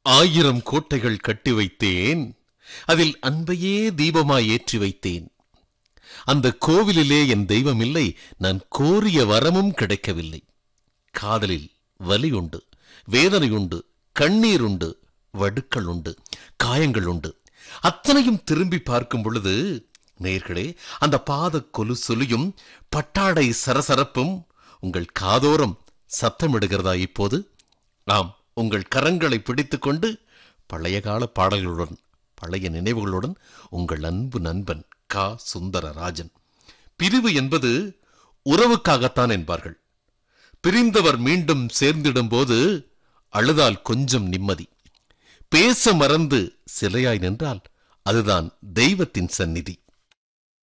ஆயிரம் கோட்டைகள் கட்டி வைத்தேன் அதில் அன்பையே தீபமாய் ஏற்றி வைத்தேன் அந்த கோவிலிலே என் தெய்வம் இல்லை நான் கோரிய வரமும் கிடைக்கவில்லை காதலில் வலி உண்டு வேதனை உண்டு கண்ணீர் உண்டு வடுக்கள் உண்டு காயங்கள் உண்டு அத்தனையும் திரும்பி பார்க்கும் பொழுது நேர்களே அந்த பாத கொலுசொலியும் பட்டாடை சரசரப்பும் உங்கள் காதோரம் சத்தமிடுகிறதா இப்போது ஆம் உங்கள் கரங்களை பிடித்துக்கொண்டு பழைய கால பாடல்களுடன் பழைய நினைவுகளுடன் உங்கள் அன்பு நண்பன் கா சுந்தரராஜன் பிரிவு என்பது உறவுக்காகத்தான் என்பார்கள் பிரிந்தவர் மீண்டும் சேர்ந்திடும் போது அழுதால் கொஞ்சம் நிம்மதி பேச மறந்து சிலையாய் நின்றால் அதுதான் தெய்வத்தின் சந்நிதி